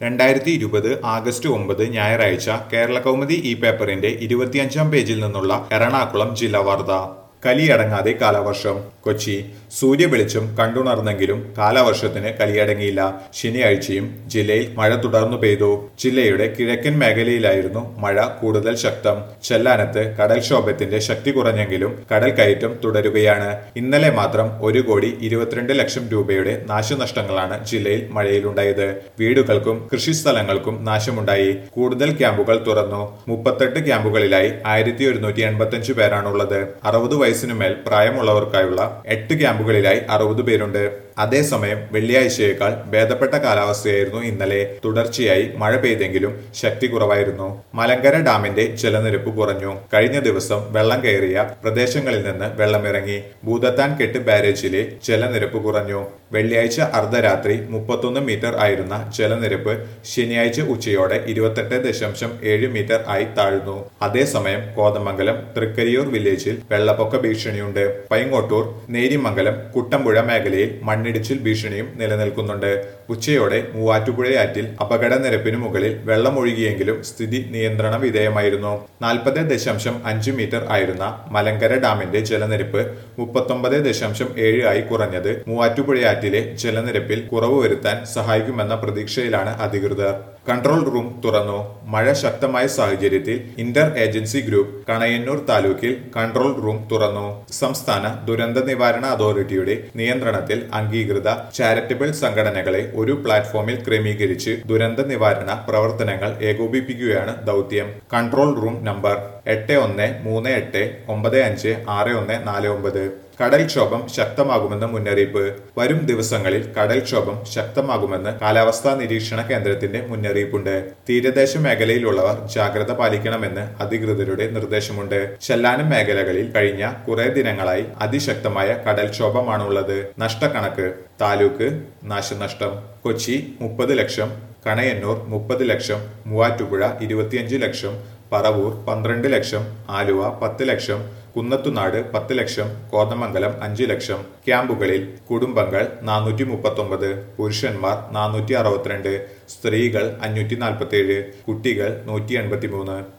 രണ്ടായിരത്തി ഇരുപത് ആഗസ്റ്റ് ഒമ്പത് ഞായറാഴ്ച കേരള കൗമുദി ഈ പേപ്പറിന്റെ ഇരുപത്തിയഞ്ചാം പേജിൽ നിന്നുള്ള എറണാകുളം ജില്ലാ വാർത്ത കലിയടങ്ങാതെ കാലവർഷം കൊച്ചി സൂര്യവെളിച്ചം കണ്ടുണർന്നെങ്കിലും കാലവർഷത്തിന് കലിയടങ്ങിയില്ല ശനിയാഴ്ചയും ജില്ലയിൽ മഴ തുടർന്നു പെയ്തു ജില്ലയുടെ കിഴക്കൻ മേഖലയിലായിരുന്നു മഴ കൂടുതൽ ശക്തം ചെല്ലാനത്ത് കടൽക്ഷോഭത്തിന്റെ ശക്തി കുറഞ്ഞെങ്കിലും കടൽ കയറ്റം തുടരുകയാണ് ഇന്നലെ മാത്രം ഒരു കോടി ഇരുപത്തിരണ്ട് ലക്ഷം രൂപയുടെ നാശനഷ്ടങ്ങളാണ് ജില്ലയിൽ മഴയിലുണ്ടായത് വീടുകൾക്കും കൃഷിസ്ഥലങ്ങൾക്കും നാശമുണ്ടായി കൂടുതൽ ക്യാമ്പുകൾ തുറന്നു മുപ്പത്തെട്ട് ക്യാമ്പുകളിലായി ആയിരത്തി ഒരുന്നൂറ്റി എൺപത്തി പേരാണുള്ളത് അറുപത് വയസ്സിനുമേൽ പ്രായമുള്ളവർക്കായുള്ള എട്ട് ക്യാമ്പുകളിലായി അറുപത് പേരുണ്ട് അതേസമയം വെള്ളിയാഴ്ചയേക്കാൾ ഭേദപ്പെട്ട കാലാവസ്ഥയായിരുന്നു ഇന്നലെ തുടർച്ചയായി മഴ പെയ്തെങ്കിലും ശക്തി കുറവായിരുന്നു മലങ്കര ഡാമിന്റെ ജലനിരപ്പ് കുറഞ്ഞു കഴിഞ്ഞ ദിവസം വെള്ളം കയറിയ പ്രദേശങ്ങളിൽ നിന്ന് വെള്ളമിറങ്ങി ഭൂതത്താൻ കെട്ട് ബാരേജിലെ ജലനിരപ്പ് കുറഞ്ഞു വെള്ളിയാഴ്ച അർദ്ധരാത്രി മുപ്പത്തൊന്ന് മീറ്റർ ആയിരുന്ന ജലനിരപ്പ് ശനിയാഴ്ച ഉച്ചയോടെ ഇരുപത്തെട്ട് ദശാംശം ഏഴ് മീറ്റർ ആയി താഴ്ന്നു അതേസമയം കോതമംഗലം തൃക്കരിയൂർ വില്ലേജിൽ വെള്ളപ്പൊക്ക ഭീഷണിയുണ്ട് പൈങ്ങോട്ടൂർ നേരിമംഗലം കുട്ടമ്പുഴ മേഖലയിൽ മണ്ണിടിച്ചിൽ ഭീഷണിയും നിലനിൽക്കുന്നുണ്ട് ഉച്ചയോടെ മൂവാറ്റുപുഴയാറ്റിൽ അപകട നിരപ്പിനു മുകളിൽ വെള്ളമൊഴുകിയെങ്കിലും സ്ഥിതി നിയന്ത്രണ വിധേയമായിരുന്നു നാൽപ്പത് ദശാംശം അഞ്ച് മീറ്റർ ആയിരുന്ന മലങ്കര ഡാമിന്റെ ജലനിരപ്പ് മുപ്പത്തൊമ്പത് ദശാംശം ഏഴ് ആയി കുറഞ്ഞത് മൂവാറ്റുപുഴയാറ്റിലെ ജലനിരപ്പിൽ കുറവ് വരുത്താൻ സഹായിക്കുമെന്ന പ്രതീക്ഷയിലാണ് അധികൃതർ കൺട്രോൾ റൂം തുറന്നു മഴ ശക്തമായ സാഹചര്യത്തിൽ ഇന്റർ ഏജൻസി ഗ്രൂപ്പ് കണയന്നൂർ താലൂക്കിൽ കൺട്രോൾ റൂം തുറന്നു സംസ്ഥാന ദുരന്ത നിവാരണ അതോറിറ്റിയുടെ നിയന്ത്രണത്തിൽ അംഗീകൃത ചാരിറ്റബിൾ സംഘടനകളെ ഒരു പ്ലാറ്റ്ഫോമിൽ ക്രമീകരിച്ച് ദുരന്ത നിവാരണ പ്രവർത്തനങ്ങൾ ഏകോപിപ്പിക്കുകയാണ് ദൗത്യം കൺട്രോൾ റൂം നമ്പർ എട്ട് ഒന്ന് മൂന്ന് എട്ട് ഒമ്പത് അഞ്ച് ആറ് ഒന്ന് നാല് ഒമ്പത് കടൽക്ഷോഭം ശക്തമാകുമെന്ന് മുന്നറിയിപ്പ് വരും ദിവസങ്ങളിൽ കടൽക്ഷോഭം ശക്തമാകുമെന്ന് കാലാവസ്ഥാ നിരീക്ഷണ കേന്ദ്രത്തിന്റെ മുന്നറിയിപ്പുണ്ട് തീരദേശ മേഖലയിലുള്ളവർ ജാഗ്രത പാലിക്കണമെന്ന് അധികൃതരുടെ നിർദ്ദേശമുണ്ട് ചെല്ലാനം മേഖലകളിൽ കഴിഞ്ഞ കുറെ ദിനങ്ങളായി അതിശക്തമായ കടൽക്ഷോഭമാണുള്ളത് നഷ്ടക്കണക്ക് താലൂക്ക് നാശനഷ്ടം കൊച്ചി മുപ്പത് ലക്ഷം കണയന്നൂർ മുപ്പത് ലക്ഷം മൂവാറ്റുപുഴ ഇരുപത്തിയഞ്ച് ലക്ഷം പറവൂർ പന്ത്രണ്ട് ലക്ഷം ആലുവ പത്ത് ലക്ഷം കുന്നത്തുനാട് പത്ത് ലക്ഷം കോതമംഗലം അഞ്ച് ലക്ഷം ക്യാമ്പുകളിൽ കുടുംബങ്ങൾ നാനൂറ്റി മുപ്പത്തൊമ്പത് പുരുഷന്മാർ നാനൂറ്റി അറുപത്തിരണ്ട് സ്ത്രീകൾ അഞ്ഞൂറ്റി നാൽപ്പത്തി ഏഴ് കുട്ടികൾ നൂറ്റി എൺപത്തി മൂന്ന്